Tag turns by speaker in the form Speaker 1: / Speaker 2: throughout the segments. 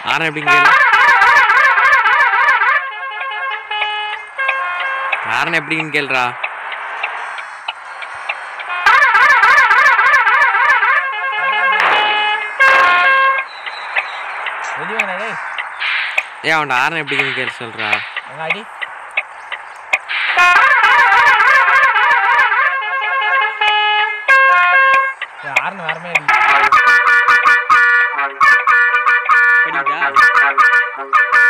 Speaker 1: ஆரன் எப்படின்னு கேளு ஆரன் எப்படின்னு கேளுடா
Speaker 2: ரெடி வேணா டேய்
Speaker 1: ஏன் அவன்டா ஆரன் எப்படின்னு கேளு சொல்றா
Speaker 2: அங்க அடி ஏய், ஆறுனு வேறமே அடி
Speaker 1: படிடா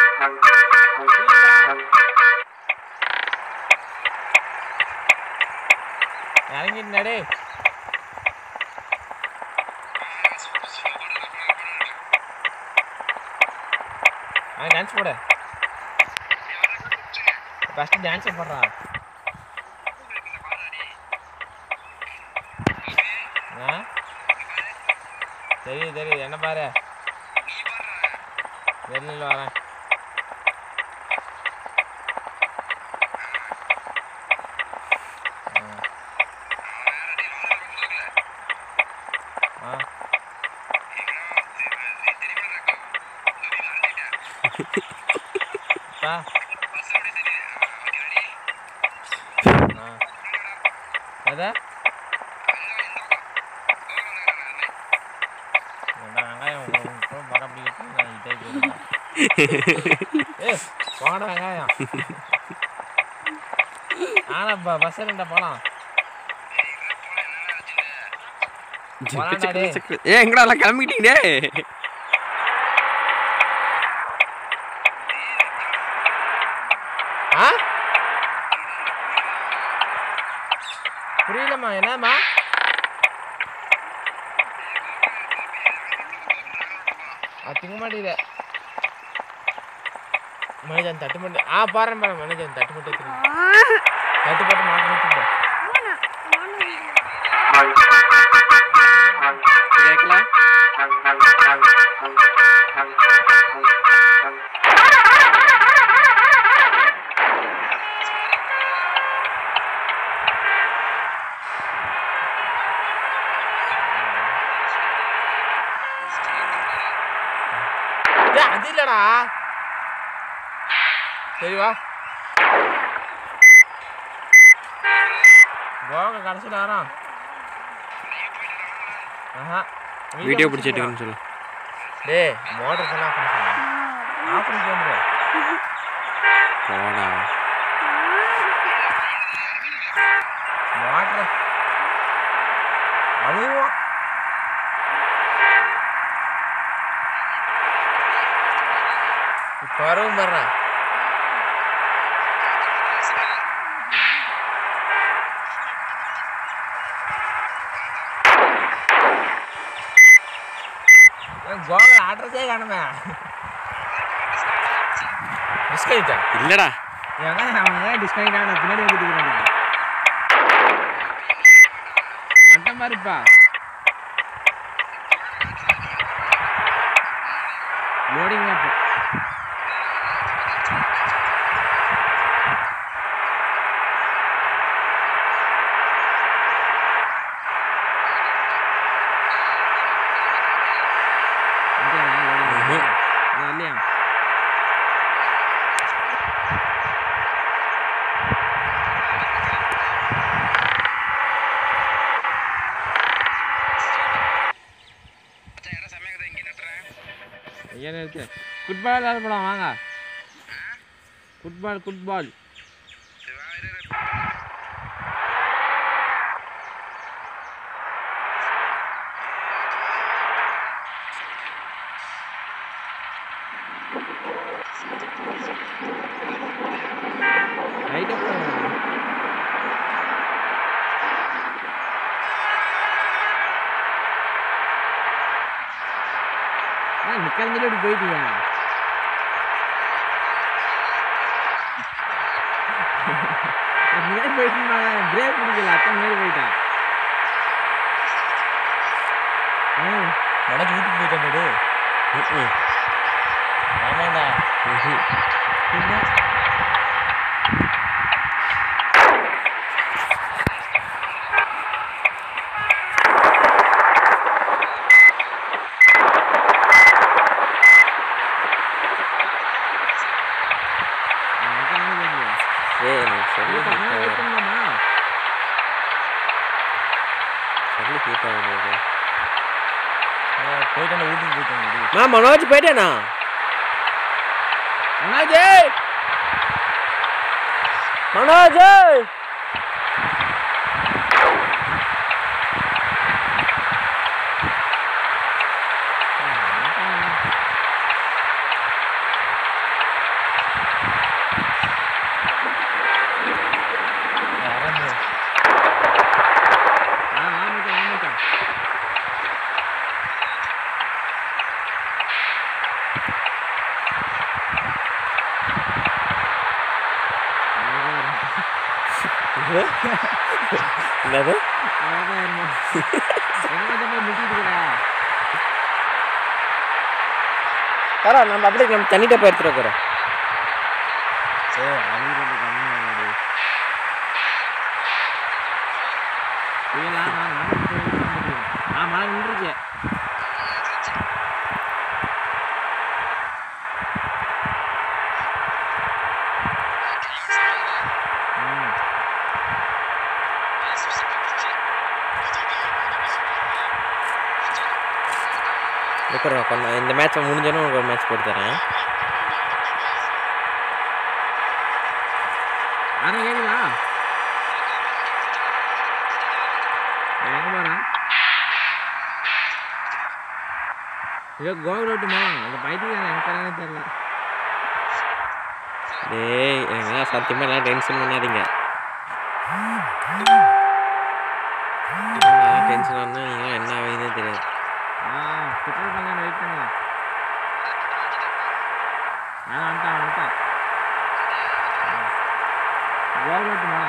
Speaker 2: இறங்கிட்டு டேய் அவன் டான்ஸ் போட ஃபஸ்ட்டு டான்ஸ் போடுறான் ஆ தெரியுது தெரியுது என்ன பாரு வெளியில் வரேன் ஆ ஆ ஆ எதை ஏண்டா வெங்காயம் உனக்கு படம் பிடிக்கிறது நான் இதே கேட்குறேன் ஏ போடா வெங்காயம் ஆனா பஸ் ரெண்டா போலாம் போலாம்டா டேய்.
Speaker 1: ஏ எங்கடா எல்லாம் கிளம்பிட்டீங்க
Speaker 2: ஆ புரியலம்மா என்னம்மா அது திங்க மாட்டேங்குது மனுஜன் தட்டு மட்டும் ஆ பாருங்க பாருங்க மனுஜன் தட்டு மட்டும் எடுத்துக்கோ. தட்டு போட்டு மாட்டு
Speaker 1: கேட்கல
Speaker 2: டேய், அது இல்லடா சரி வா கோவா கடைசியில் வரோம் ஆஹா
Speaker 1: வீடியோ பிடிச்சிட்டுன்னு சொல்லு
Speaker 2: டேய் மோட்டர் ஃபுல்லாக ஆஃப் பண்ணி ஆஃப் பண்ணி வந்துடு
Speaker 1: போடா
Speaker 2: மோட்டர் அழுவான் இப்போ வரவும் பாடுறேன் கோவா அட்ரஸே காணுமே டிஸ்கவுண்டா
Speaker 1: இல்லடா
Speaker 2: எங்க அவன் டிஸ்கவுண்ட் ஆன பின்னாடி வந்துட்டு இருக்கிறான் மட்டம் பாருப்பா லோடிங் அப்போ
Speaker 1: ம்ஹும்.
Speaker 2: இல்லையா ஐயா இருக்கு ஃபுட்பால் விளையாட போலாம் வாங்க ஃபுட்பால் ஃபுட்பால் ரைட்டு போகணும் ஆ நிக்கிறதுல இப்படி போயிட்டியா முன்னாடி போயிட்டு பிரேக் பிடிக்கல அத்தனை முன்னாடி போயிட்டான் மனது வீட்டுக்கு போயிட்டான் போடு
Speaker 1: ம்ம்.
Speaker 2: ஆமாண்டா
Speaker 1: ம்ஹும்.
Speaker 2: என்ன போயிட்டு வீட்டுக்கு போயிட்டு
Speaker 1: மா மனோஜ் போயிட்டேண்ணா
Speaker 2: அண்ணாஜி
Speaker 1: மனோஜ் என்னது பரா நம்ம அப்படியே நம்ம தண்ணிட்ட போய் எடுத்துட்டு போகிறோம்
Speaker 2: மழை நின்றுச்சு ம்
Speaker 1: இருக்கிறோம் கொஞ்சம் இந்த மேட்ச் முடிஞ்சோன்னு உங்களுக்கு ஒரு மேட்ச் போட்டு தரேன்
Speaker 2: அண்ணா கேக்குதா எங்க போறா ஐயோ கோவில் விட்டுமா அந்த பைத்தியக்காரன் எனக்கு கல்யாணம் தெரியல
Speaker 1: டேய் எனக்கு சத்தியமாக எல்லாம் டென்ஷன் பண்ணாதீங்க டென்ஷன் ஆனால் நீங்களாம் என்ன ஆகுதுன்னே தெரியாது
Speaker 2: ஆ பெட்ரோல் பங்கான வெயிட் பண்ணுங்க ஆ வந்துட்டான் வந்துட்டான் கோவில் விட்டுமா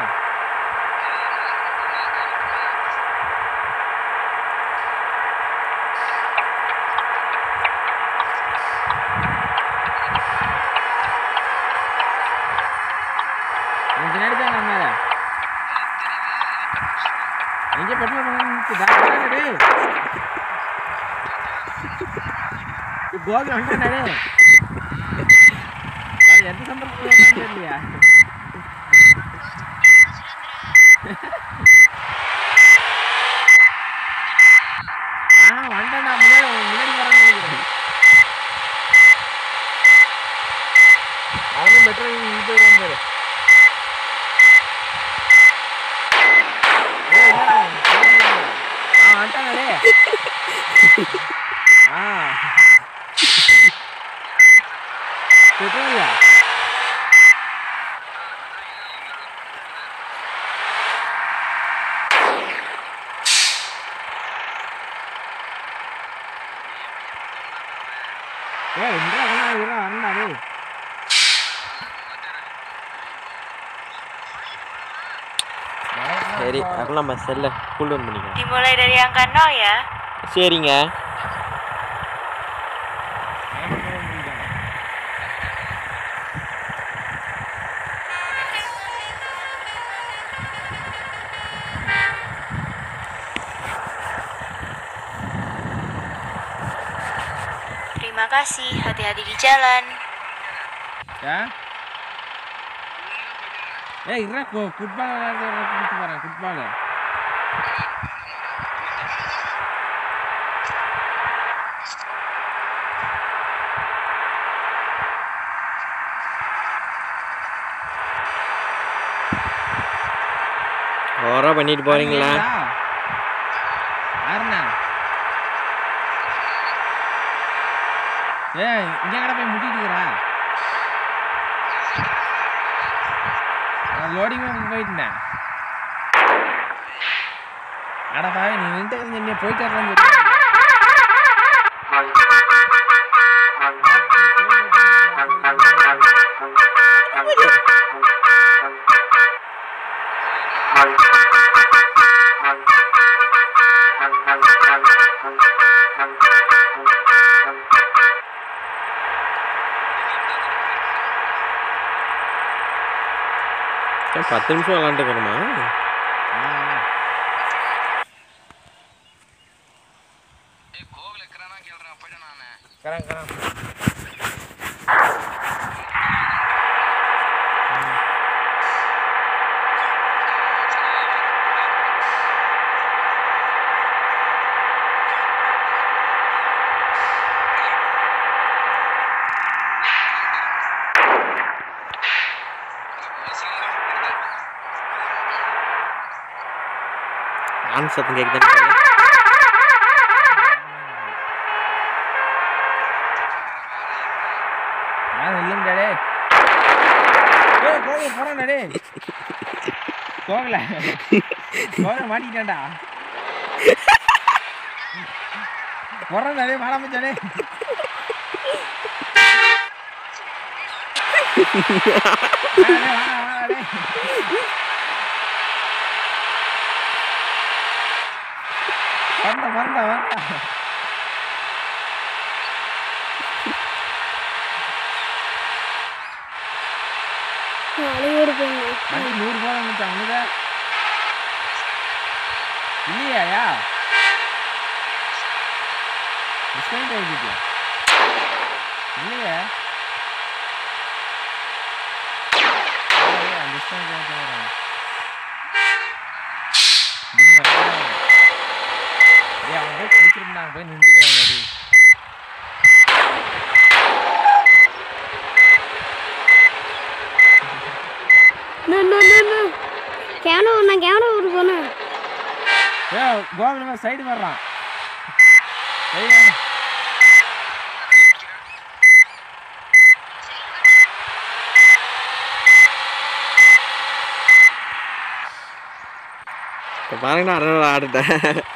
Speaker 2: உன் பின்னாடி தான் வந்தாரு எங்கே பெட்ரோல் பங்கான டேய் கோபி வந்துட்டானே அது எந்த சந்தர்ப்பத்தில் வந்தான்னு தெரியலையா ஆ வந்துட்டேன் நான் முன்னாடி முன்னாடி வரேன்னு நினைக்கிறேன் அவனும் பெட்ரோல் இங்கே போயிடுவான் பாரு ஏய், என்னடா அவன் பேசிக்கிறான். ஆ வந்துட்டானே ஆ பெட்ரோல்யா ஏய் இந்த அண்ணா இதா அண்ணா டேய்
Speaker 1: சரி அதெல்லாம் நம்ம செல்லை கூல் டவுன் பண்ணிக்கலாம்
Speaker 3: Dimulai dari angka 0 ya.
Speaker 1: சரிங்க
Speaker 3: Terima kasih, hati-hati di jalan.
Speaker 2: யா ஏய் இறா போ ஃபுட்பால் விளையாடுறது கூப்பிட்டு போகிறேன் ஃபுட்பால்
Speaker 1: ஓரா பண்ணிட்டு போறீங்களா
Speaker 2: யாருண்ணா ஏய் இங்கே கடை போய் முட்டிட்டு இருக்கிறா நான் லோடிங் போயிட்டேன் அட பாவி நீ நின்று என்ன போயிட்டு வரலான்னு சொல்லி
Speaker 1: ஏன் பத்து நிமிஷம் விளாண்டுக்கிறோமா
Speaker 2: கரம் கரம்
Speaker 1: வண்டி சத்தம் கேட்குது
Speaker 2: நான் இல்லைங்கடா டேய் ஏய் கோகு போறானே டேய் கோகல கோகல மாட்டிக்கிட்டான்டா போறானே டேய் மாடா மச்சானே வாடா, வாடா, வாடா, டேய். வரண்டா வரண்டா வரண்டா
Speaker 4: அழுவோடு போகணும்
Speaker 2: வண்டி நூறு ரூபா வந்துச்சு அவனுக்கு இல்லையாயா டிஸ்கவுண்ட் ஆகிடுச்சு இல்லையா டிஸ்கவுண்ட் ஆகிட்டு வரேன் அவன் போய் குடிச்சிருந்தா போய் நின்றுக்கிறாங்க
Speaker 4: கேமரா நான் கேமரா ஊருக்கு போனேன்
Speaker 2: ஏ கோகுலமா சைடு வர்றான்
Speaker 1: இப்போ பாருங்கண்ணா அரை ஆடுட்டேன்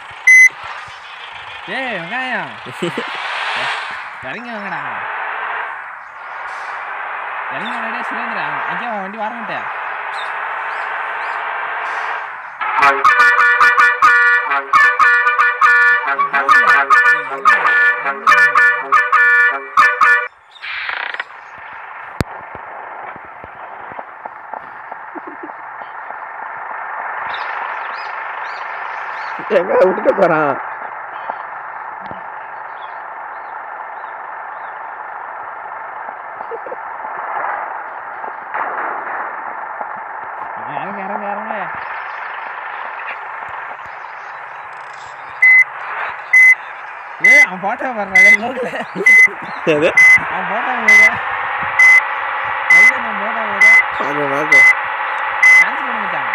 Speaker 2: ஏய் வெங்காயம் இறங்கி வாங்கடா இறங்கி வாங்கடா சுரேந்திரா அங்கே வண்டி வரமாட்டே
Speaker 1: எங்க விட்டுட்டு போகிறான்
Speaker 2: இறங்க இறங்க இறங்க ஏய் அவன் போட்டோ வர்றான் லோக்கல
Speaker 1: அது
Speaker 2: அவன் போட்டோ வருதா கையில் நான் போட்டோ வருதா
Speaker 1: பார்க்க பார்க்க
Speaker 2: டான்ஸ் பண்ண மாட்டாங்க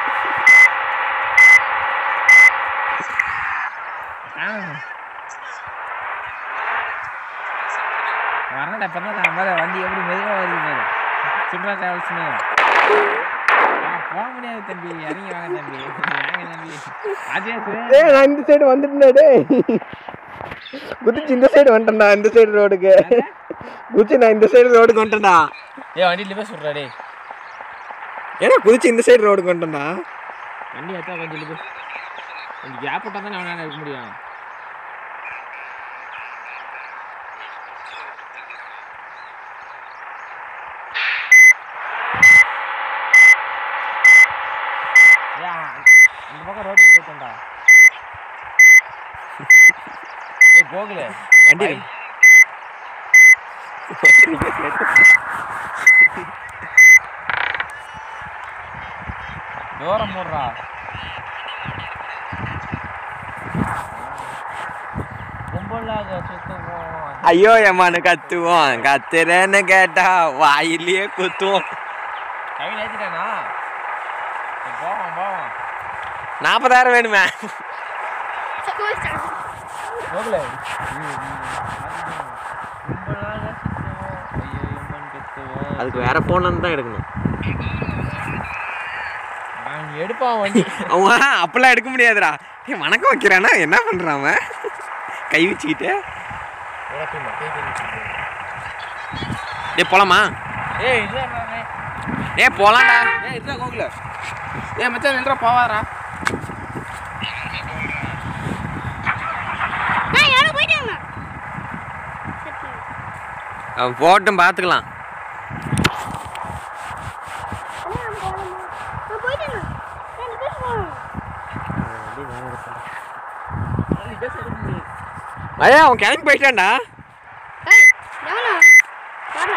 Speaker 2: வரண்டா இப்போ தான் நான் மேலே வண்டி எப்படி மெதுவாக வருது பாரு சுற்றுலா டிராவல்ஸ்னு போக முடியாது தம்பி இறங்கி வாங்க தம்பி வாங்க தம்பி அதே சுரேஷ்
Speaker 1: டேய் நான் இந்த சைடு வந்துட்டேன் டேய் குதிச்சு இந்த சைடு வந்துட்டேன்டா இந்த சைடு ரோடுக்கு குதிச்சு நான் இந்த சைடு ரோடுக்கு வந்துட்டேன்டா
Speaker 2: ஏ வண்டியில் போய் சொல்கிறா டே
Speaker 1: ஏன்னா குதிச்சு இந்த சைடு ரோடுக்கு வந்துட்டேன்டா
Speaker 2: வண்டி ஏற்றா கொஞ்சம் போய் கொஞ்சம் கேப் விட்டா தானே அவனால் இருக்க முடியும் ஏன் இந்த பக்கம் ரோட்டுக்கு போயிட்டேன்டா ஏய் கோகுல
Speaker 1: வண்டி
Speaker 2: தூரம் போடுறா கும்பலாக சுத்தம்
Speaker 1: ஐயோ ஏமானு கத்துவோம் கத்துறேன்னு கேட்டா வாயிலேயே குத்துவோம்
Speaker 2: கவி ஏற்றிட்டானா போவான் போவான்
Speaker 1: நாற்பதாயிரம் வேணுமே
Speaker 2: கோகுல கும்பலாக சுத்துவோம் ஐயோ எம்மன் கத்துவோம்
Speaker 1: அதுக்கு வேற ஃபோன் தான் எடுக்கணும்
Speaker 2: நான் எடுப்பான் வண்டி
Speaker 1: அவன் அப்பெல்லாம் எடுக்க முடியாதுடா ஏய் வணக்கம் வைக்கிறானா என்ன பண்றான் அவன் கை வச்சுக்கிட்டு ஏ போலாமா
Speaker 2: ஏய் இல்லை
Speaker 1: ஏ போலாம்டா
Speaker 2: ஏய் இல்லை கோகுல ஏய் மச்சான் நின்றா போவாரா
Speaker 4: நான் யாரும் போயிட்டாங்க
Speaker 1: அவன் போட்டும் பார்த்துக்கலாம்
Speaker 4: நான் போயிட்டேங்க ரெண்டு பேர் போகணும்
Speaker 1: ஐயா அவன் கிளம்பி போயிட்டான்டா
Speaker 4: ஏய் எவனா வரல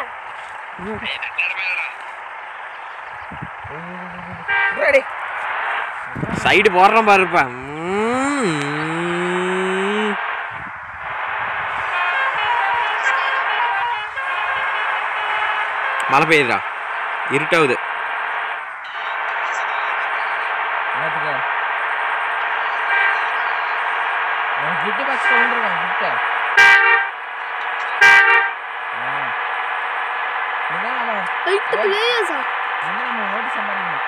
Speaker 1: சைடு போடுறான் பாருப்பா மழை பெய்யுதுடா இருட்டாகுது
Speaker 2: என்னத்துக்கு
Speaker 4: எட்டு பிளேயர்ஸா
Speaker 2: வந்து நம்ம ஓட்டு சம்பாதிக்கணும்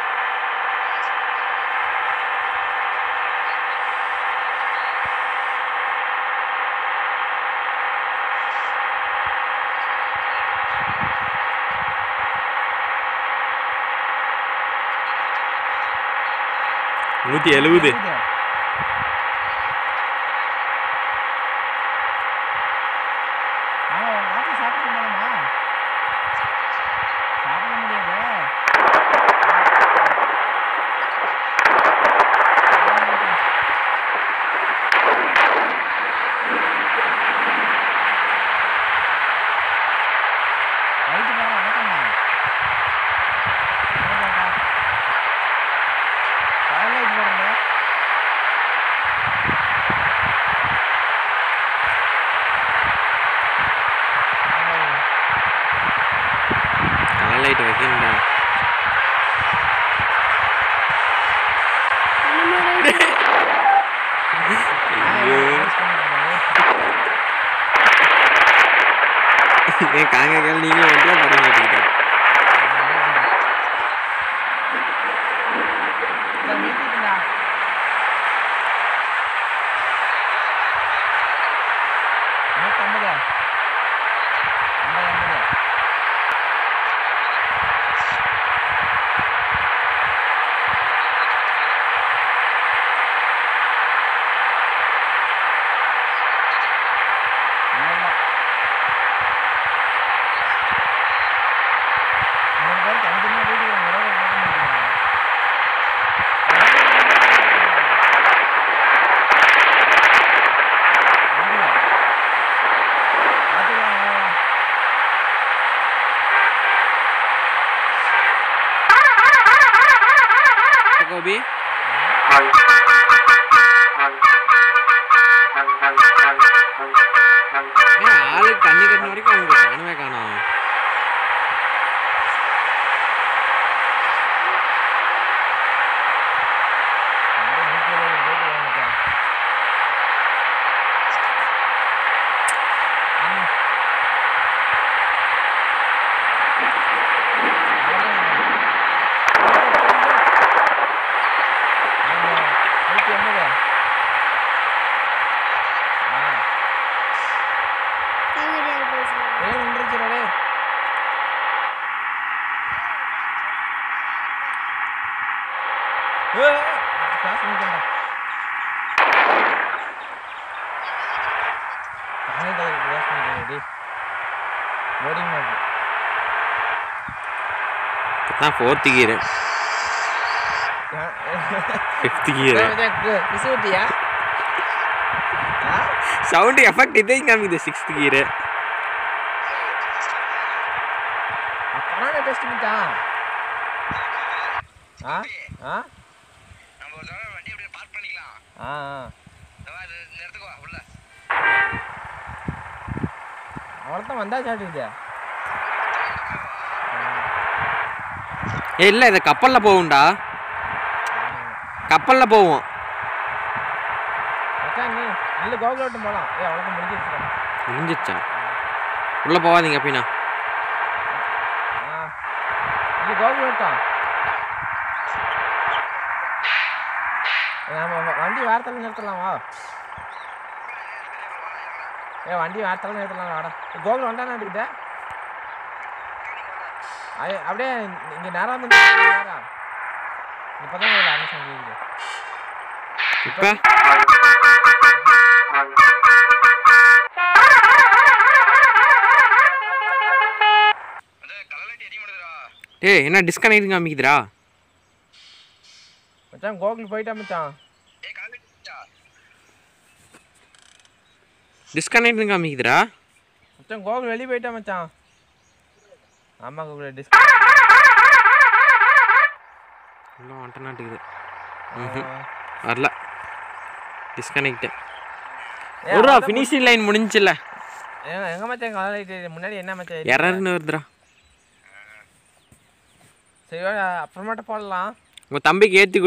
Speaker 1: நூற்றி எழுபது
Speaker 2: ஆமா வாட்டி சாப்பிட்டு போலாமா சாப்பிட முடியாது லைட்டு பாரு வணக்கம்மா பவர் லைட் பாருங்க
Speaker 1: கலர் லைட் வைக்கணும்டா ஐயோ ஏன் காங்க கேள் நீங்களும் வண்டியா படம் கேட்டுக்கிட்டேன் கோபி ஏன் ஆளு கண்ணி கட்டின வரைக்கும் அவங்க காணவே காணோம்
Speaker 2: ஏன் நின்றுச்சுடா டேய் ஏய் கிளாஸ் நிக்கண்டா காலேஜ் கிளாஸ் நிக்கண்டா டேய் போர்டிங் மாதிரி
Speaker 1: தான் ஃபோர்த்து கியர் ஃபிஃப்த் கியர்
Speaker 2: பிசு விட்டியா
Speaker 1: சவுண்டு எஃபெக்ட் இதையும் காமிக்குது சிக்ஸ்த் கியர்
Speaker 2: கரானே டெஸ்ட் பண்ணிட்டான் ஆ ஆ
Speaker 5: நம்ம ஒரு தடவை வண்டி அப்படியே பார்க் பண்ணிக்கலாம்
Speaker 2: ஆ ஆ
Speaker 5: இந்த வா, இது இந்த இடத்துக்கு வா உள்ள
Speaker 2: அவ்வளோதான் வந்தா சாட்டிருக்கியா
Speaker 1: ஏ இல்லை இது கப்பலில் போகும்டா கப்பலில் போவோம்
Speaker 2: மச்சான் நீ இல்லை கோகுல விட்டு போகலாம் ஏ அவ்வளோதான் முடிஞ்சிருச்சுடா
Speaker 1: முடிஞ்சிச்சா உள்ளே போகாதீங்க அப்படின்னா
Speaker 2: ஆ இல்லை கோகுல விட்டான் நம்ம வ- வண்டி வேறத்தில் நிறுத்தலாம் வா ஏ வண்டி வேறத்தில் நிறுத்தலாம் வாடா கோகுல் வந்தானே எடுக்கிட்ட ஐய அப்படியே இங்கே நேரம் வந்து நேரா இப்போ தான் ஒரு அனுசம் கேட்குது
Speaker 1: இப்போ
Speaker 5: அந்த கலர் லைட் எரிய மாட்டேதுடா
Speaker 1: டேய் என்ன டிஸ்கனெக்ட் காமிக்குதுடா
Speaker 2: மச்சான் கோகுல் போயிட்டா மச்சான்
Speaker 5: ஏய் கலர் லைட்
Speaker 1: டிஸ்கனெக்ட் காமிக்குதுடா
Speaker 2: மச்சான் கோகுல் வெளியே போயிட்டா மச்சான் ஆமாம் கோகுல் டிஸ்க்
Speaker 1: இன்னும் வந்துட்டு நாட்டுக்குது ம்ஹும். வரல டிஸ்கனெக்ட் ஒரு ஃபினிஷிங் லைன் முடிஞ்சில்ல
Speaker 2: எங்க மச்சான் கலர் லைட் முன்னாடி என்ன மச்சான் எரியுது?
Speaker 1: எரர்னு வருதுடா
Speaker 2: சரி வாடா, அப்புறமேட்டு போடலாம்
Speaker 1: உங்கள் தம்பிக்கு ஏற்றி